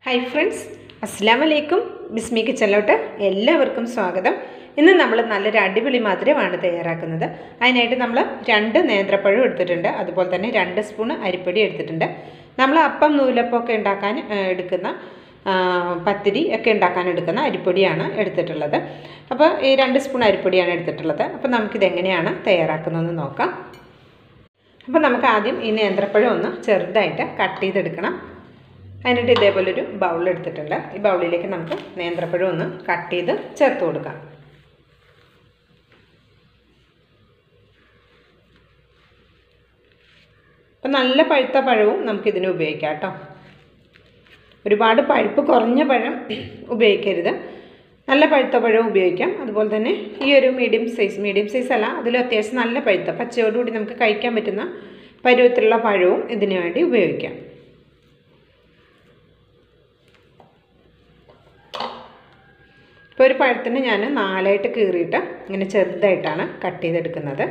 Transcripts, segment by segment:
hi friends അസ്സാം വലൈക്കും ബിസ്മി കിച്ചണിലോട്ട് എല്ലാവർക്കും സ്വാഗതം ഇന്ന് നമ്മൾ നല്ലൊരു അടിപൊളി മധുരമാണ് തയ്യാറാക്കുന്നത് അതിനായിട്ട് നമ്മൾ രണ്ട് നേന്ത്രപ്പഴം എടുത്തിട്ടുണ്ട് അതുപോലെ തന്നെ രണ്ട് സ്പൂൺ അരിപ്പൊടി എടുത്തിട്ടുണ്ട് നമ്മൾ അപ്പം നൂലപ്പമൊക്കെ ഉണ്ടാക്കാൻ ആ, എടുക്കുന്ന ആ, പത്തിരി ഒക്കെ ഉണ്ടാക്കാൻ എടുക്കുന്ന അരിപ്പൊടിയാണ് എടുത്തിട്ടുള്ളത് അപ്പോൾ ഈ രണ്ട് സ്പൂൺ അരിപ്പൊടിയാണ് എടുത്തിട്ടുള്ളത് അപ്പോൾ നമുക്കിത് എങ്ങനെയാണ് തയ്യാറാക്കുന്നതെന്ന് നോക്കാം അപ്പോൾ നമുക്ക് ആദ്യം ഈ നേന്ത്രപ്പഴം ഒന്ന് ചെറുതായിട്ട് കട്ട് ചെയ്തെടുക്കണം അതിനായിട്ട് ഇതേപോലൊരു ബൗൾ എടുത്തിട്ടുണ്ട് ഈ ബൗളിലേക്ക് നമുക്ക് നേന്ത്രപ്പഴം ഒന്ന് കട്ട് ചെയ്ത് ചേർത്ത് കൊടുക്കാം അപ്പം നല്ല പഴുത്ത പഴവും നമുക്കിതിന് ഉപയോഗിക്കാം കേട്ടോ ഒരുപാട് പഴുപ്പ് കുറഞ്ഞ പഴം ഉപയോഗിക്കരുത് നല്ല പഴുത്ത പഴം ഉപയോഗിക്കാം അതുപോലെ തന്നെ ഈ ഒരു മീഡിയം സൈസ് മീഡിയം സൈസ് അല്ല അതിലും അത്യാവശ്യം നല്ല പഴുത്ത പച്ചയോടുകൂടി നമുക്ക് കഴിക്കാൻ പറ്റുന്ന പരുവത്തിലുള്ള പഴവും ഇതിനു വേണ്ടി ഉപയോഗിക്കാം ഇപ്പോൾ ഒരു പഴത്തിന് ഞാൻ നാലായിട്ട് കീറിയിട്ട് ഇങ്ങനെ ചെറുതായിട്ടാണ് കട്ട് ചെയ്തെടുക്കുന്നത്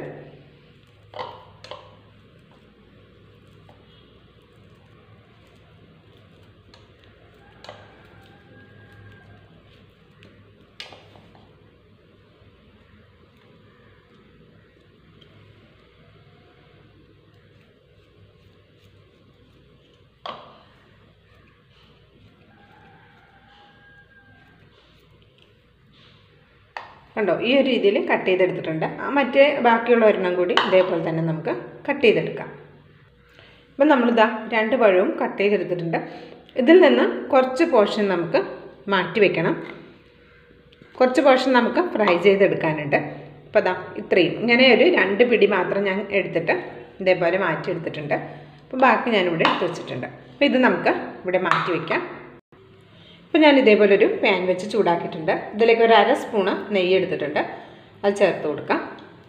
കണ്ടോ ഈ ഒരു രീതിയിൽ കട്ട് ചെയ്തെടുത്തിട്ടുണ്ട് ആ മറ്റേ ബാക്കിയുള്ള ഒരെണ്ണം കൂടി ഇതേപോലെ തന്നെ നമുക്ക് കട്ട് ചെയ്തെടുക്കാം അപ്പം നമ്മളിതാ രണ്ട് പഴവും കട്ട് ചെയ്തെടുത്തിട്ടുണ്ട് ഇതിൽ നിന്ന് കുറച്ച് പോർഷൻ നമുക്ക് മാറ്റി വെക്കണം കുറച്ച് പോർഷൻ നമുക്ക് ഫ്രൈ ചെയ്തെടുക്കാനുണ്ട് അപ്പോൾ അതാ ഇത്രയും ഇങ്ങനെ ഒരു രണ്ട് പിടി മാത്രം ഞാൻ എടുത്തിട്ട് ഇതേപോലെ മാറ്റി എടുത്തിട്ടുണ്ട് അപ്പോൾ ബാക്കി ഞാനിവിടെ എടുത്ത് വെച്ചിട്ടുണ്ട് അപ്പോൾ ഇത് നമുക്ക് ഇവിടെ മാറ്റി വയ്ക്കാം ഇപ്പോൾ ഞാൻ ഇതേപോലെ ഒരു പാൻ വെച്ച് ചൂടാക്കിയിട്ടുണ്ട് ഇതിലേക്ക് ഒരു അര സ്പൂണ് നെയ്യ് എടുത്തിട്ടുണ്ട് അത് ചേർത്ത് കൊടുക്കാം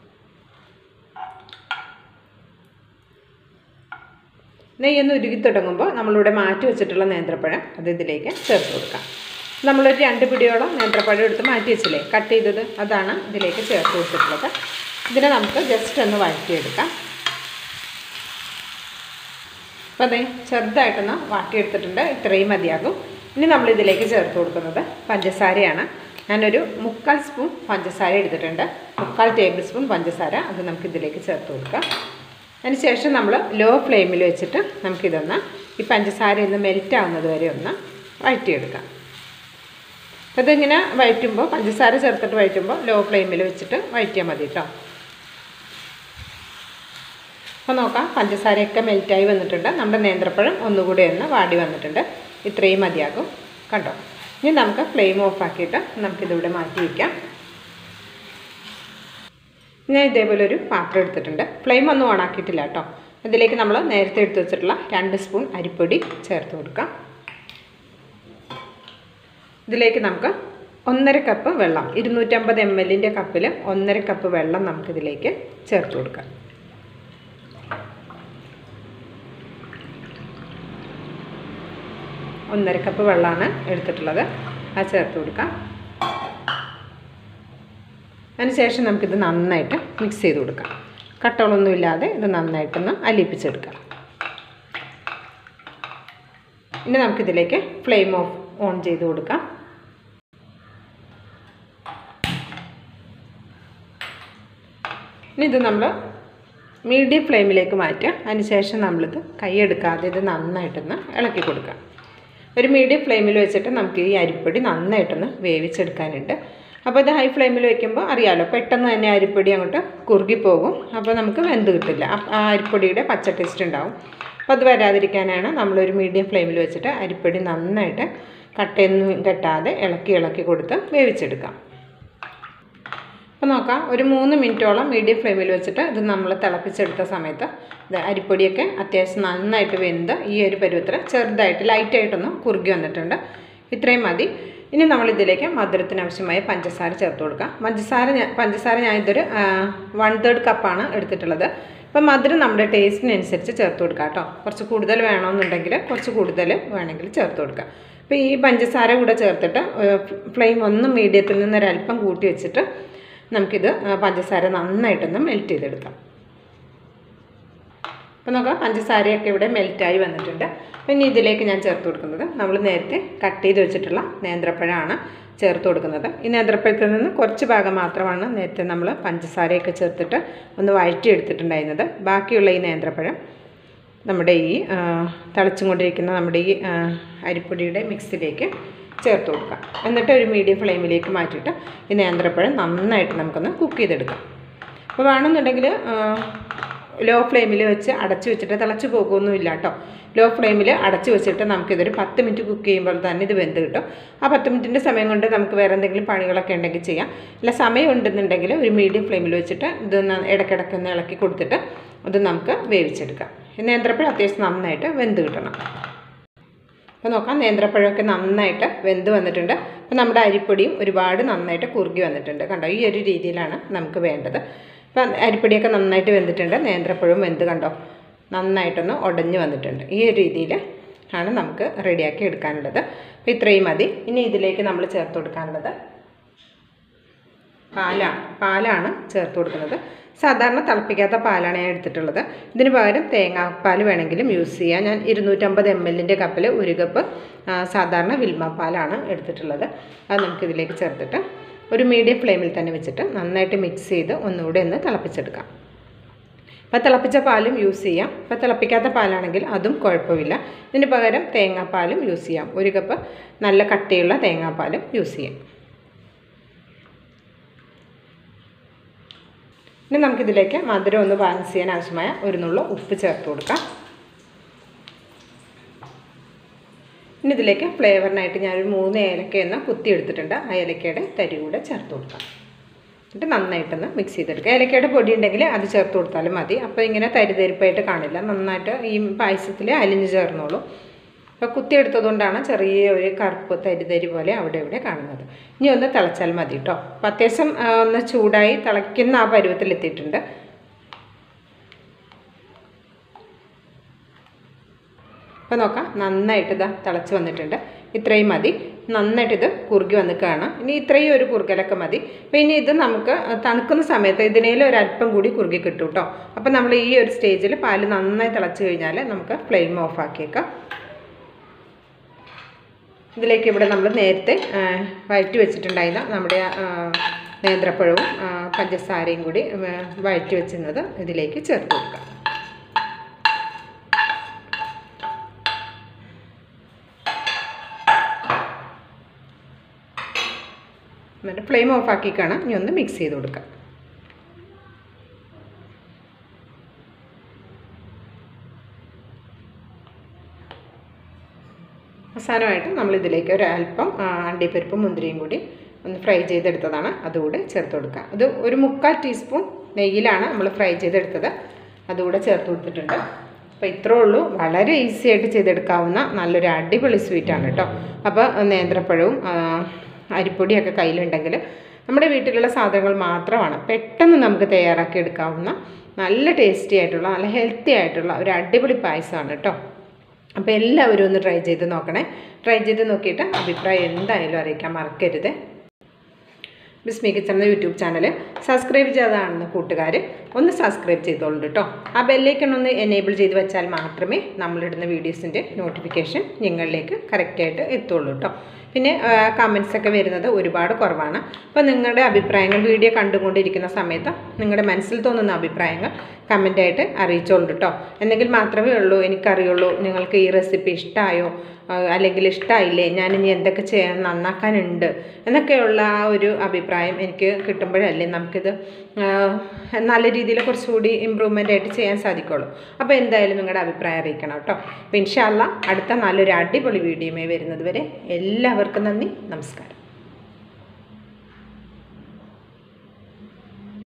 നെയ്യൊന്ന് ഉരുകി തുടങ്ങുമ്പോൾ നമ്മളിവിടെ മാറ്റി വെച്ചിട്ടുള്ള നേന്ത്രപ്പഴം അത് ഇതിലേക്ക് ചേർത്ത് കൊടുക്കാം നമ്മളൊരു രണ്ട് പിടിയോളം നേന്ത്രപ്പഴം എടുത്ത് മാറ്റി വെച്ചില്ലേ കട്ട് ചെയ്തത് അതാണ് ഇതിലേക്ക് ചേർത്ത് കൊടുത്തിട്ടുള്ളത് ഇതിനെ നമുക്ക് ജസ്റ്റ് ഒന്ന് വഴറ്റിയെടുക്കാം അപ്പോൾ അതെ ചെറുതായിട്ടൊന്ന് വാട്ടിയെടുത്തിട്ടുണ്ട് ഇത്രയും മതിയാകും ഇനി നമ്മൾ ഇതിലേക്ക് ചേർത്ത് കൊടുക്കുന്നത് പഞ്ചസാരയാണ് ഞാനൊരു മുക്കാൽ സ്പൂൺ പഞ്ചസാര എടുത്തിട്ടുണ്ട് മുക്കാൽ ടേബിൾ സ്പൂൺ പഞ്ചസാര അത് നമുക്ക് ഇതിലേക്ക് ചേർത്ത് കൊടുക്കാം അതിന് ശേഷം നമ്മൾ ലോ ഫ്ലെയിമിൽ വെച്ചിട്ട് നമുക്കിതൊന്ന് ഈ പഞ്ചസാര ഒന്ന് മെൽറ്റ് ആവുന്നത് വരെ ഒന്ന് വഴറ്റിയെടുക്കാം അപ്പോൾ ഇതിങ്ങനെ വഴറ്റുമ്പോൾ പഞ്ചസാര ചേർത്തിട്ട് വഴറ്റുമ്പോൾ ലോ ഫ്ലെയിമിൽ വെച്ചിട്ട് വഴറ്റിയാൽ മതി കേട്ടോ അപ്പോൾ നോക്കാം പഞ്ചസാരയൊക്കെ മെൽറ്റായി വന്നിട്ടുണ്ട് നമ്മുടെ നേന്ത്രപ്പഴം ഒന്നുകൂടി ഒന്ന് വാടി വന്നിട്ടുണ്ട് ഇത്രയും മതിയാകും കണ്ടോ ഇനി നമുക്ക് ഫ്ലെയിം ഓഫ് ആക്കിയിട്ട് നമുക്കിതിവിടെ മാറ്റി വയ്ക്കാം ഞാൻ ഇതേപോലെ ഒരു പാത്രം എടുത്തിട്ടുണ്ട് ഫ്ലെയിം ഒന്നും ഓൺ ആക്കിയിട്ടില്ല കേട്ടോ ഇതിലേക്ക് നമ്മൾ നേരത്തെ എടുത്ത് വെച്ചിട്ടുള്ള രണ്ട് സ്പൂൺ അരിപ്പൊടി ചേർത്ത് കൊടുക്കാം ഇതിലേക്ക് നമുക്ക് ഒന്നര കപ്പ് വെള്ളം ഇരുന്നൂറ്റമ്പത് എം എല്ലിൻ്റെ കപ്പിൽ ഒന്നര കപ്പ് വെള്ളം നമുക്കിതിലേക്ക് ചേർത്ത് കൊടുക്കാം ഒന്നര കപ്പ് വെള്ളമാണ് എടുത്തിട്ടുള്ളത് അത് ചേർത്ത് കൊടുക്കാം അതിനുശേഷം നമുക്കിത് നന്നായിട്ട് മിക്സ് ചെയ്ത് കൊടുക്കാം കട്ടകളൊന്നുമില്ലാതെ ഇത് നന്നായിട്ടൊന്ന് അലിയിപ്പിച്ചെടുക്കാം ഇനി നമുക്കിതിലേക്ക് ഫ്ലെയിം ഓഫ് ഓൺ ചെയ്ത് കൊടുക്കാം ഇനി ഇത് നമ്മൾ മീഡിയം ഫ്ലെയിമിലേക്ക് മാറ്റുക അതിനുശേഷം നമ്മളിത് കൈയെടുക്കാതെ ഇത് നന്നായിട്ടൊന്ന് ഇളക്കി കൊടുക്കാം ഒരു മീഡിയം ഫ്ലെയിമിൽ വെച്ചിട്ട് നമുക്ക് ഈ അരിപ്പൊടി നന്നായിട്ടൊന്ന് വേവിച്ചെടുക്കാനുണ്ട് അപ്പോൾ ഇത് ഹൈ ഫ്ലെയിമിൽ വെക്കുമ്പോൾ അറിയാമല്ലോ പെട്ടെന്ന് തന്നെ അരിപ്പൊടി അങ്ങോട്ട് കുറുകിപ്പോകും അപ്പോൾ നമുക്ക് വെന്ത് കിട്ടില്ല ആ അരിപ്പൊടിയുടെ പച്ച ടേസ്റ്റ് ഉണ്ടാവും അപ്പോൾ അത് വരാതിരിക്കാനാണ് നമ്മളൊരു മീഡിയം ഫ്ലെയിമിൽ വെച്ചിട്ട് അരിപ്പൊടി നന്നായിട്ട് കട്ടയൊന്നും കെട്ടാതെ ഇളക്കി ഇളക്കി കൊടുത്ത് വേവിച്ചെടുക്കാം അപ്പോൾ നോക്കാം ഒരു മൂന്ന് മിനിറ്റോളം മീഡിയം ഫ്ലെയിമിൽ വെച്ചിട്ട് ഇത് നമ്മൾ തിളപ്പിച്ചെടുത്ത സമയത്ത് ഇത് അരിപ്പൊടിയൊക്കെ അത്യാവശ്യം നന്നായിട്ട് വെന്ത് ഈ ഒരു പരുവത്തിൽ ചെറുതായിട്ട് ലൈറ്റായിട്ടൊന്ന് കുറുകി വന്നിട്ടുണ്ട് ഇത്രയും മതി ഇനി നമ്മളിതിലേക്ക് മധുരത്തിന് ആവശ്യമായ പഞ്ചസാര ചേർത്ത് കൊടുക്കാം പഞ്ചസാര ഞാൻ പഞ്ചസാര ഞാൻ ഇതൊരു വൺ തേർഡ് കപ്പാണ് എടുത്തിട്ടുള്ളത് ഇപ്പം മധുരം നമ്മുടെ ടേസ്റ്റിനനുസരിച്ച് ചേർത്ത് കൊടുക്കാം കേട്ടോ കുറച്ച് കൂടുതൽ വേണമെന്നുണ്ടെങ്കിൽ കുറച്ച് കൂടുതൽ വേണമെങ്കിൽ ചേർത്ത് കൊടുക്കാം അപ്പോൾ ഈ പഞ്ചസാര കൂടെ ചേർത്തിട്ട് ഫ്ലെയിം ഒന്ന് മീഡിയത്തിൽ നിന്ന് ഒരല്പം കൂട്ടി വെച്ചിട്ട് നമുക്കിത് പഞ്ചസാര നന്നായിട്ടൊന്ന് മെൽറ്റ് ചെയ്തെടുക്കാം അപ്പോൾ നോക്കാം പഞ്ചസാരയൊക്കെ ഇവിടെ മെൽറ്റായി വന്നിട്ടുണ്ട് പിന്നെ ഇതിലേക്ക് ഞാൻ ചേർത്ത് കൊടുക്കുന്നത് നമ്മൾ നേരത്തെ കട്ട് ചെയ്ത് വെച്ചിട്ടുള്ള നേന്ത്രപ്പഴമാണ് ചേർത്ത് കൊടുക്കുന്നത് ഈ നേന്ത്രപ്പഴത്തിൽ നിന്ന് കുറച്ച് ഭാഗം മാത്രമാണ് നേരത്തെ നമ്മൾ പഞ്ചസാരയൊക്കെ ചേർത്തിട്ട് ഒന്ന് വഴറ്റി എടുത്തിട്ടുണ്ടായിരുന്നത് ബാക്കിയുള്ള ഈ നേന്ത്രപ്പഴം നമ്മുടെ ഈ ആ, തിളച്ചും കൊണ്ടിരിക്കുന്ന നമ്മുടെ ഈ ആ, അരിപ്പൊടിയുടെ മിക്സിലേക്ക് ചേർത്ത് കൊടുക്കാം എന്നിട്ട് ഒരു മീഡിയം ഫ്ലെയിമിലേക്ക് മാറ്റിയിട്ട് ഈ നേന്ത്രപ്പഴം നന്നായിട്ട് നമുക്കൊന്ന് കുക്ക് ചെയ്തെടുക്കാം അപ്പോൾ വേണമെന്നുണ്ടെങ്കിൽ ലോ ഫ്ലെയിമിൽ വെച്ച് അടച്ച് വെച്ചിട്ട് തിളച്ച് പോകുമൊന്നുമില്ല കേട്ടോ ലോ ഫ്ലെയിമിൽ അടച്ച് വെച്ചിട്ട് നമുക്കിതൊരു പത്ത് മിനിറ്റ് കുക്ക് ചെയ്യുമ്പോൾ തന്നെ ഇത് വെന്ത് കിട്ടും ആ പത്ത് മിനിറ്റിൻ്റെ സമയം കൊണ്ട് നമുക്ക് വേറെ എന്തെങ്കിലും പണികളൊക്കെ ഉണ്ടെങ്കിൽ ചെയ്യാം അല്ല സമയം ഉണ്ടെന്നുണ്ടെങ്കിൽ ഒരു മീഡിയം ഫ്ലെയിമിൽ വെച്ചിട്ട് ഇത് ന- ഇടയ്ക്കിടയ്ക്ക് ഒന്ന് ഇളക്കി കൊടുത്തിട്ട് ഇത് നമുക്ക് വേവിച്ചെടുക്കാം ഈ നേന്ത്രപ്പഴം അത്യാവശ്യം നന്നായിട്ട് വെന്ത് കിട്ടണം അപ്പോൾ നോക്കാം നേന്ത്രപ്പഴമൊക്കെ നന്നായിട്ട് വെന്ത് വന്നിട്ടുണ്ട് അപ്പോൾ നമ്മുടെ അരിപ്പൊടിയും ഒരുപാട് നന്നായിട്ട് കുറുകി വന്നിട്ടുണ്ട് കണ്ടോ ഈ ഒരു രീതിയിലാണ് നമുക്ക് വേണ്ടത് അപ്പം അരിപ്പൊടിയൊക്കെ നന്നായിട്ട് വെന്തിട്ടുണ്ട് നേന്ത്രപ്പഴവും വെന്ത് കണ്ടോ നന്നായിട്ടൊന്ന് ഉടഞ്ഞു വന്നിട്ടുണ്ട് ഈ ഒരു രീതിയിൽ ആണ് നമുക്ക് റെഡിയാക്കി എടുക്കാനുള്ളത് അപ്പോൾ ഇത്രയും മതി ഇനി ഇതിലേക്ക് നമ്മൾ ചേർത്ത് കൊടുക്കാനുള്ളത് പാലാണ് പാലാണ് ചേർത്ത് കൊടുക്കുന്നത് സാധാരണ തിളപ്പിക്കാത്ത പാലാണ് ഞാൻ എടുത്തിട്ടുള്ളത് ഇതിന് പകരം തേങ്ങാപ്പാൽ വേണമെങ്കിലും യൂസ് ചെയ്യാം ഞാൻ ഇരുന്നൂറ്റമ്പത് എം എല്ലിൻ്റെ കപ്പിൽ ഒരു കപ്പ് ആ, സാധാരണ വിൽമ പാലാണ് എടുത്തിട്ടുള്ളത് അത് നമുക്കിതിലേക്ക് ചേർത്തിട്ട് ഒരു മീഡിയം ഫ്ലെയിമിൽ തന്നെ വെച്ചിട്ട് നന്നായിട്ട് മിക്സ് ചെയ്ത് ഒന്നുകൂടെ ഒന്ന് തിളപ്പിച്ചെടുക്കാം അപ്പോൾ തിളപ്പിച്ച പാലും യൂസ് ചെയ്യാം ഇപ്പോൾ തിളപ്പിക്കാത്ത പാലാണെങ്കിൽ അതും കുഴപ്പമില്ല ഇതിന് പകരം തേങ്ങാപ്പാലും യൂസ് ചെയ്യാം ഒരു കപ്പ് നല്ല കട്ടിയുള്ള തേങ്ങാപ്പാലും യൂസ് ചെയ്യാം ഇനി നമുക്കിതിലേക്ക് മധുരം ഒന്ന് ബാലൻസ് ചെയ്യാൻ ആവശ്യമായ ഒരു നുള്ള ഉപ്പ് ചേർത്ത് കൊടുക്കാം ഇനി ഇതിലേക്ക് ഫ്ലേവറിനായിട്ട് ഞാനൊരു മൂന്ന് ഏലക്കയെന്ന് കുത്തി എടുത്തിട്ടുണ്ട് ആ ഏലക്കയുടെ തരി കൂടെ ചേർത്ത് കൊടുക്കാം എന്നിട്ട് നന്നായിട്ടൊന്ന് മിക്സ് ചെയ്തെടുക്കുക ഏലക്കയുടെ പൊടി ഉണ്ടെങ്കിൽ അത് ചേർത്ത് കൊടുത്താലും മതി അപ്പോൾ ഇങ്ങനെ തരിതരിപ്പായിട്ട് കാണില്ല നന്നായിട്ട് ഈ പായസത്തിൽ അലിഞ്ഞ് ചേർന്നോളൂ അപ്പോൾ കുത്തിയെടുത്തതുകൊണ്ടാണ് ചെറിയ ഒരു കറുപ്പ് തരിതരി പോലെ അവിടെ ഇവിടെ കാണുന്നത് ഇനി ഒന്ന് തിളച്ചാൽ മതി കേട്ടോ അപ്പോൾ അത്യാവശ്യം ആ, ഒന്ന് ചൂടായി തിളയ്ക്കുന്ന ആ പരുവത്തിലെത്തിയിട്ടുണ്ട് അപ്പോൾ നോക്കാം നന്നായിട്ട് ഇതാ തിളച്ച് വന്നിട്ടുണ്ട് ഇത്രയും മതി നന്നായിട്ട് ഇത് കുറുകി വന്ന് കാണാം ഇനി ഇത്രയും ഒരു കുറുകലൊക്കെ മതി അപ്പോൾ ഇനി ഇത് നമുക്ക് തണുക്കുന്ന സമയത്ത് ഇതിനേലും ഒരല്പം കൂടി കുറുകി കിട്ടും കേട്ടോ അപ്പോൾ നമ്മൾ ഈ ഒരു സ്റ്റേജിൽ പാല് നന്നായി തിളച്ച് കഴിഞ്ഞാൽ നമുക്ക് ഫ്ലെയിം ഓഫ് ആക്കിയേക്കാം ഇതിലേക്ക് ഇവിടെ നമ്മൾ നേരത്തെ ആ, വഴറ്റി വെച്ചിട്ടുണ്ടായിരുന്ന നമ്മുടെ ആ, നേന്ത്രപ്പഴവും ആ, പഞ്ചസാരയും കൂടി ആ, വഴറ്റി വെച്ചിരുന്നത് ഇതിലേക്ക് ചേർത്ത് കൊടുക്കാം എന്നിട്ട് ഫ്ലെയിം ഓഫ് ആക്കിക്കാണ് ഇനി ഒന്ന് മിക്സ് ചെയ്ത് കൊടുക്കാം അവസാനമായിട്ട് നമ്മൾ ഇതിലേക്ക് ഒരു അല്പം ആ, അണ്ടിപ്പരിപ്പും മുന്തിരിയും കൂടി ഒന്ന് ഫ്രൈ ചെയ്തെടുത്തതാണ് അതുകൂടെ ചേർത്ത് കൊടുക്കുക അത് ഒരു മുക്കാൽ ടീസ്പൂൺ നെയ്യിലാണ് നമ്മൾ ഫ്രൈ ചെയ്തെടുത്തത് അതുകൂടെ ചേർത്ത് കൊടുത്തിട്ടുണ്ട് അപ്പോൾ ഇത്രേ ഉള്ളൂ വളരെ ഈസി ആയിട്ട് ചെയ്തെടുക്കാവുന്ന നല്ലൊരു അടിപൊളി സ്വീറ്റാണ് കേട്ടോ അപ്പോൾ നേന്ത്രപ്പഴവും ആ, അരിപ്പൊടിയൊക്കെ കയ്യിലുണ്ടെങ്കിൽ നമ്മുടെ വീട്ടിലുള്ള സാധനങ്ങൾ മാത്രമാണ് പെട്ടെന്ന് നമുക്ക് തയ്യാറാക്കി എടുക്കാവുന്ന നല്ല ടേസ്റ്റി ആയിട്ടുള്ള നല്ല ഹെൽത്തി ആയിട്ടുള്ള ഒരു അടിപൊളി പായസമാണ് കേട്ടോ അപ്പോൾ എല്ലാവരും ഒന്ന് ട്രൈ ചെയ്ത് നോക്കണേ ട്രൈ ചെയ്ത് നോക്കിയിട്ട് അഭിപ്രായം എന്തായാലും അറിയിക്കാൻ മറക്കരുത് ബിസ്മി കിച്ചൺ എന്ന യൂട്യൂബ് ചാനൽ സബ്സ്ക്രൈബ് ചെയ്തതാണെന്ന് കൂട്ടുകാർ ഒന്ന് സബ്സ്ക്രൈബ് ചെയ്തോളൂ കേട്ടോ ആ ബെല്ലൈക്കൺ ഒന്ന് എനേബിൾ ചെയ്ത് വെച്ചാൽ മാത്രമേ നമ്മളിടുന്ന വീഡിയോസിൻ്റെ നോട്ടിഫിക്കേഷൻ നിങ്ങളിലേക്ക് കറക്റ്റായിട്ട് എത്തുള്ളൂ കേട്ടോ പിന്നെ കമൻസ് ഒക്കെ വരുന്നത് ഒരുപാട് കുറവാണ് അപ്പോൾ നിങ്ങളുടെ അഭിപ്രായങ്ങൾ വീഡിയോ കണ്ടുകൊണ്ടിരിക്കുന്ന സമയത്ത് നിങ്ങളുടെ മനസ്സിൽ തോന്നുന്ന അഭിപ്രായങ്ങൾ കമൻ്റായിട്ട് അറിയിച്ചോളൂ കേട്ടോ എന്നെങ്കിൽ മാത്രമേ ഉള്ളൂ എനിക്കറിയുള്ളൂ നിങ്ങൾക്ക് ഈ റെസിപ്പി ഇഷ്ടമായോ ആ, അല്ലെങ്കിൽ ഇഷ്ടമായില്ലേ ഞാനിനി എന്തൊക്കെ ചെയ്യാൻ നന്നാക്കാനുണ്ട് എന്നൊക്കെയുള്ള ആ ഒരു അഭിപ്രായം എനിക്ക് കിട്ടുമ്പോഴല്ലേ നമുക്കിത് ആ, നല്ല രീതിയിൽ കുറച്ചുകൂടി ഇമ്പ്രൂവ്മെൻ്റ് ആയിട്ട് ചെയ്യാൻ സാധിക്കുള്ളൂ അപ്പോൾ എന്തായാലും നിങ്ങളുടെ അഭിപ്രായം അറിയിക്കണം കേട്ടോ അപ്പോൾ ഇൻഷാല്ല അടുത്ത നല്ലൊരു അടിപൊളി വീഡിയോയുമായി വരുന്നത് വരെ എല്ലാവർക്കും നന്ദി നമസ്കാരം